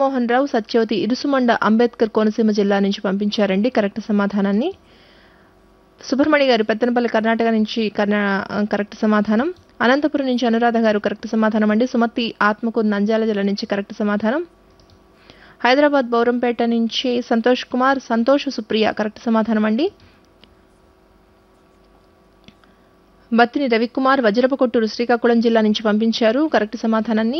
రామ్మోహన్ రావు సత్యవతి ఇరుసుమండ అంబేద్కర్ కోనసీమ జిల్లా నుంచి పంపించారండి కరెక్ట్ సమాధానాన్ని సుబ్రహ్మణ్య గారు పెత్తనపల్లి కర్ణాటక నుంచి కర్ణా కరెక్ట్ సమాధానం అనంతపురం నుంచి అనురాధ గారు కరెక్ట్ సమాధానం అండి సుమతి ఆత్మకూరు నంద్యాల జిల్లా నుంచి కరెక్ట్ సమాధానం హైదరాబాద్ బౌరంపేట నుంచి సంతోష్ కుమార్ సంతోష్ సుప్రియ కరెక్ట్ సమాధానం అండి బత్తిని రవికుమార్ వజ్రపకొట్టూరు శ్రీకాకుళం జిల్లా నుంచి పంపించారు కరెక్ట్ సమాధానాన్ని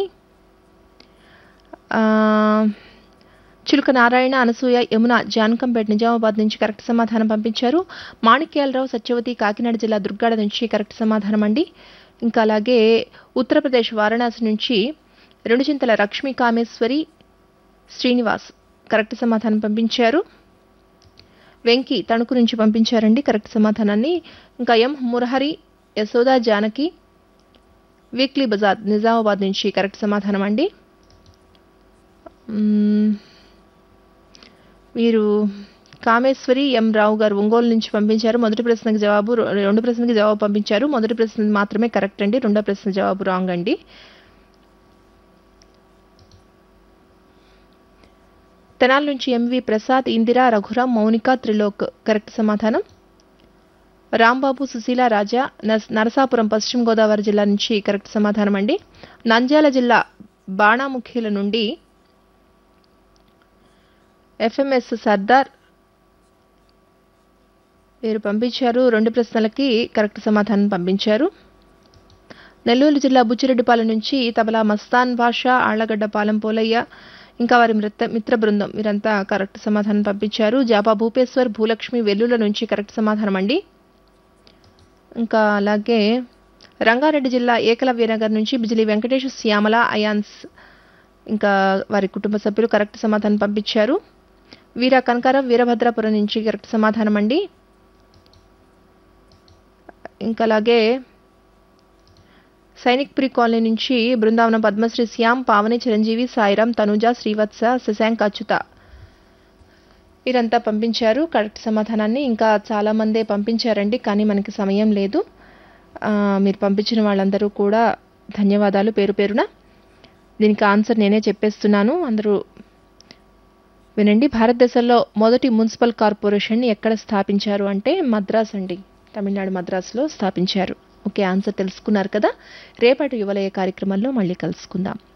ఆ, చిలుక నారాయణ అనసూయ యమున జానకంపేట నిజామాబాద్ నుంచి కరెక్ట్ సమాధానం పంపించారు మాణిక్యాలరావు సత్యవతి కాకినాడ జిల్లా దుర్గాడ నుంచి కరెక్ట్ సమాధానం అండి ఇంకా అలాగే ఉత్తరప్రదేశ్ వారణాసి నుంచి రెండు చింతల లక్ష్మీ కామేశ్వరి శ్రీనివాస్ కరెక్ట్ సమాధానం పంపించారు వెంకి తణుకు నుంచి పంపించారండి కరెక్ట్ సమాధానాన్ని ఇంకా ఎం మురహరి యశోదా జానకి వీక్లీ బజార్ నిజామాబాద్ నుంచి కరెక్ట్ సమాధానం అండి మ్మ్. వీరు కామేశ్వరి ఎం రావు గారు ఒంగోలు నుంచి పంపించారు మొదటి ప్రశ్నకి జవాబు రె- రెండు ప్రశ్నకి జవాబు పంపించారు మొదటి ప్రశ్న మాత్రమే కరెక్ట్ అండి రెండో ప్రశ్న జవాబు రాంగ్ అండి తెనాల నుంచి ఎంవి ప్రసాద్ ఇందిరా రఘురాం మౌనిక త్రిలోక్ కరెక్ట్ సమాధానం రాంబాబు సుశీల రాజా నస్- నరసాపురం పశ్చిమ గోదావరి జిల్లా నుంచి కరెక్ట్ సమాధానం అండి నంద్యాల జిల్లా బాణాముఖిల నుండి ఎఫ్ఎంఎస్ సర్దార్ వీరు పంపించారు రెండు ప్రశ్నలకి కరెక్ట్ సమాధానం పంపించారు నెల్లూరు జిల్లా బుచ్చిరెడ్డిపాలెం నుంచి తబలా మస్తాన్ భాష ఆళ్లగడ్డ పాలెం పోలయ్య ఇంకా వారి మిత్ర మిత్ర బృందం వీరంతా కరెక్ట్ సమాధానం పంపించారు జాపా భూపేశ్వర్ భూలక్ష్మి వెల్లుల నుంచి కరెక్ట్ సమాధానం అండి ఇంకా అలాగే రంగారెడ్డి జిల్లా ఏకలవ్యనగర్ నుంచి బిజిలి వెంకటేష్ శ్యామల అయాన్స్ ఇంకా వారి కుటుంబ సభ్యులు కరెక్ట్ సమాధానం పంపించారు వీర కనకారావు వీరభద్రాపురం నుంచి కరెక్ట్ సమాధానం అండి ఇంకా అలాగే సైనిక్పురి కాలనీ నుంచి బృందావనం పద్మశ్రీ శ్యామ్ పావని చిరంజీవి సాయిరాం తనుజ శ్రీవత్స శశాంక్ అచ్యుత వీరంతా పంపించారు కరెక్ట్ సమాధానాన్ని ఇంకా చాలా మందే పంపించారండి కానీ మనకి సమయం లేదు ఆ, మీరు పంపించిన వాళ్ళందరూ కూడా ధన్యవాదాలు పేరు పేరున దీనికి ఆన్సర్ నేనే చెప్పేస్తున్నాను అందరూ వినండి భారతదేశంలో మొదటి మున్సిపల్ కార్పొరేషన్ ఎక్కడ స్థాపించారు అంటే మద్రాస్ అండి తమిళనాడు మద్రాసులో స్థాపించారు ఓకే ఆన్సర్ తెలుసుకున్నారు కదా రేపటి యువలయ కార్యక్రమంలో మళ్ళీ కలుసుకుందాం